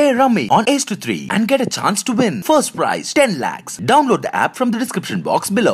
Play Rummy on Ace to 3 and get a chance to win. First prize 10 lakhs. Download the app from the description box below.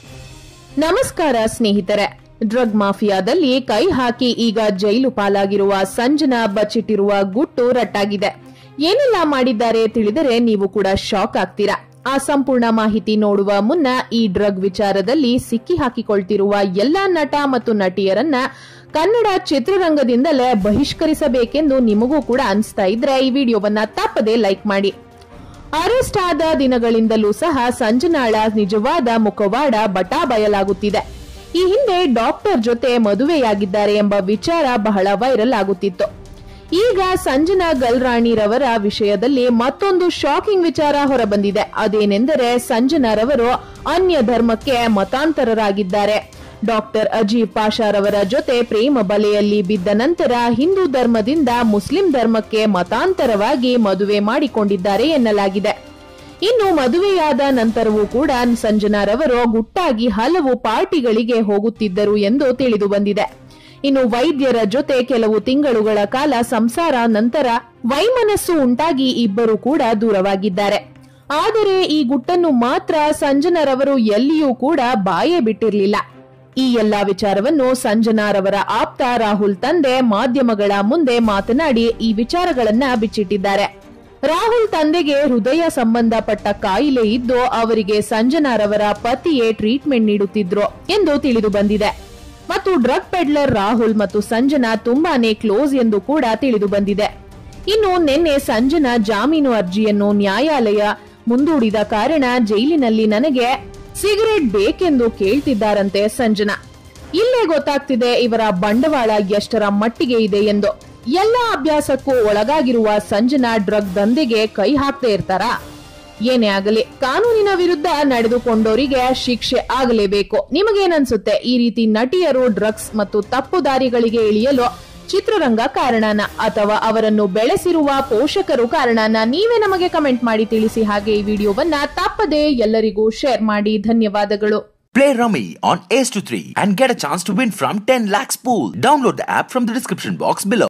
ನಮಸ್ಕಾರ ಸ್ನೇಹಿತರೆ drug ಮಾಫಿಯಾದಲ್ಲಿ ಕೈ ಹಾಕಿ ಈಗ ಜೈಲು ಪಾಲಾಗಿರುವ ಸಂಜನಾ ಬಚ್ಚಿಟ್ಟಿರುವ ಗುಟ್ಟು ರಟ್ಟಾಗಿದೆ ಏನೆಲ್ಲ ಮಾಡಿದ್ದಾರೆ ತಿಳಿದರೆ ನೀವು ಕೂಡ ಶಾಕ್ ಆಗ್ತೀರಾ ಆ ಸಂಪೂರ್ಣ ಮಾಹಿತಿ ನೋಡುವ ಮುನ್ನ ಈ ಡ್ರಗ್ ವಿಚಾರದಲ್ಲಿ ಸಿಕ್ಕಿ ಹಾಕಿಕೊಳ್ತಿರುವ ಎಲ್ಲಾ ನಟ ಮತ್ತು ನಟಿಯರನ್ನ ಕನ್ನಡ ಚಿತ್ರರಂಗದಿಂದಲೇ ಬಹಿಷ್ಕರಿಸಬೇಕೆಂದು ನಿಮಗೂ ಕೂಡ ಅನಿಸ್ತಾ ಇದ್ರೆ ಈ ವಿಡಿಯೋವನ್ನ ತಪ್ಪದೆ ಲೈಕ್ ಮಾಡಿ ಅರೆಸ್ಟ್ ಆದ ದಿನಗಳಿಂದಲೂ ಸಹ ಸಂಜನಾಳ ನಿಜವಾದ ಮುಖವಾಡ ಬಟಾ ಬಯಲಾಗುತ್ತಿದೆ ಈ ಹಿಂದೆ ಡಾಕ್ಟರ್ ಜೊತೆ ಮದುವೆಯಾಗಿದ್ದಾರೆ ಎಂಬ ವಿಚಾರ ಬಹಳ ವೈರಲ್ ಆಗುತ್ತಿತ್ತು ಈಗ ಸಂಜನಾ ಗಲ್ರಾಣಿರವರ ವಿಷಯದಲ್ಲಿ ಮತ್ತೊಂದು ಶಾಕಿಂಗ್ ವಿಚಾರ ಹೊರಬಂದಿದೆ ಅದೇನೆಂದರೆ ಸಂಜನಾರವರು ಅನ್ಯ ಧರ್ಮಕ್ಕೆ ಮತಾಂತರರಾಗಿದ್ದಾರೆ ಡಾಕ್ಟರ್ ಅಜೀಬ್ ಪಾಷಾರವರ ಜೊತೆ ಪ್ರೇಮ ಬಲೆಯಲ್ಲಿ ಬಿದ್ದ ನಂತರ ಹಿಂದೂ ಧರ್ಮದಿಂದ ಮುಸ್ಲಿಂ ಧರ್ಮಕ್ಕೆ ಮತಾಂತರವಾಗಿ ಮದುವೆ ಮಾಡಿಕೊಂಡಿದ್ದಾರೆ ಎನ್ನಲಾಗಿದೆ ಇನ್ನು ಮದುವೆಯಾದ ನಂತರವೂ ಕೂಡ ಸಂಜನಾರವರು ಗುಟ್ಟಾಗಿ ಹಲವು ಪಾರ್ಟಿಗಳಿಗೆ ಹೋಗುತ್ತಿದ್ದರು ಎಂದು ತಿಳಿದು ಬಂದಿದೆ ಇನ್ನು ವೈದ್ಯರ ಜೊತೆ ಕೆಲವು ತಿಂಗಳುಗಳ ಕಾಲ ಸಂಸಾರ ನಂತರ ವೈಮನಸ್ಸು ಉಂಟಾಗಿ ಇಬ್ಬರು ಕೂಡ ದೂರವಾಗಿದ್ದಾರೆ ಆದರೆ ಈ ಗುಟ್ಟನ್ನು ಮಾತ್ರ ಸಂಜನರವರು ಎಲ್ಲಿಯೂ ಕೂಡ ಬಾಯೇ ಬಿಟ್ಟಿರಲಿಲ್ಲ ಈ ಎಲ್ಲಾ ವಿಚಾರವನ್ನು ಸಂಜನಾರವರ ಆಪ್ತ ರಾಹುಲ್ ತಂದೆ ಮಾಧ್ಯಮಗಳ ಮುಂದೆ ಮಾತನಾಡಿ ಈ ವಿಚಾರಗಳನ್ನ ಬಿಚ್ಚಿಟ್ಟಿದ್ದಾರೆ ರಾಹುಲ್ ತಂದೆಗೆ ಹೃದಯ ಸಂಬಂಧಪಟ್ಟ ಕಾಯಿಲೆ ಇದ್ದು ಅವರಿಗೆ ಸಂಜನಾರವರ ಪತಿಯೇ ಟ್ರೀಟ್ಮೆಂಟ್ ನೀಡುತ್ತಿದ್ರು ಎಂದು ತಿಳಿದು ಬಂದಿದೆ ಮತ್ತು ಡ್ರಗ್ ಪೆಡ್ಲರ್ ರಾಹುಲ್ ಮತ್ತು ಸಂಜನಾ ತುಂಬಾನೇ ಕ್ಲೋಸ್ ಎಂದು ಕೂಡ ತಿಳಿದು ಬಂದಿದೆ ಇನ್ನು ನಿನ್ನೆ ಸಂಜನಾ ಜಾಮೀನು ಅರ್ಜಿಯನ್ನು ನ್ಯಾಯಾಲಯ ಮುಂದೂಡಿದ ಕಾರಣ ಜೈಲಿನಲ್ಲಿ ನನಗೆ ಸಿಗರೆಟ್ ಬೇಕೆಂದು ಕೇಳ್ತಿದ್ದಾರಂತೆ ಸಂಜನಾ ಇಲ್ಲೇ ಗೊತ್ತಾಗ್ತಿದೆ ಇವರ ಬಂಡವಾಳ ಎಷ್ಟರ ಮಟ್ಟಿಗೆ ಇದೆ ಎಂದು ಎಲ್ಲ ಅಭ್ಯಾಸಕ್ಕೂ ಒಳಗಾಗಿರುವ ಸಂಜನಾ ಡ್ರಗ್ ದಂಧೆಗೆ ಕೈ ಹಾಕ್ತಾ ಇರ್ತಾರಾ ಏನೇ ಆಗಲಿ ಕಾನೂನಿನ ವಿರುದ್ಧ ನಡೆದುಕೊಂಡವರಿಗೆ ಶಿಕ್ಷೆ ಆಗಲೇಬೇಕು ನಿಮಗೇನನ್ಸುತ್ತೆ ಈ ರೀತಿ ನಟಿಯರು ಡ್ರಗ್ಸ್ ಮತ್ತು ತಪ್ಪು ದಾರಿಗಳಿಗೆ ಇಳಿಯಲು ಚಿತ್ರರಂಗ ಕಾರಣನ ಅಥವಾ ಅವರನ್ನು ಬೆಳೆಸಿರುವ ಪೋಷಕರು ಕಾರಣನ ನೀವೇ ನಮಗೆ ಕಮೆಂಟ್ ಮಾಡಿ ತಿಳಿಸಿ ಹಾಗೆ ಈ ವಿಡಿಯೋವನ್ನ ತಪ್ಪದೆ ಎಲ್ಲರಿಗೂ ಶೇರ್ ಮಾಡಿ ಧನ್ಯವಾದಗಳು Play Rummy on Ace to 3 and get a chance to win from 10 lakhs pool. Download the app from the description box below.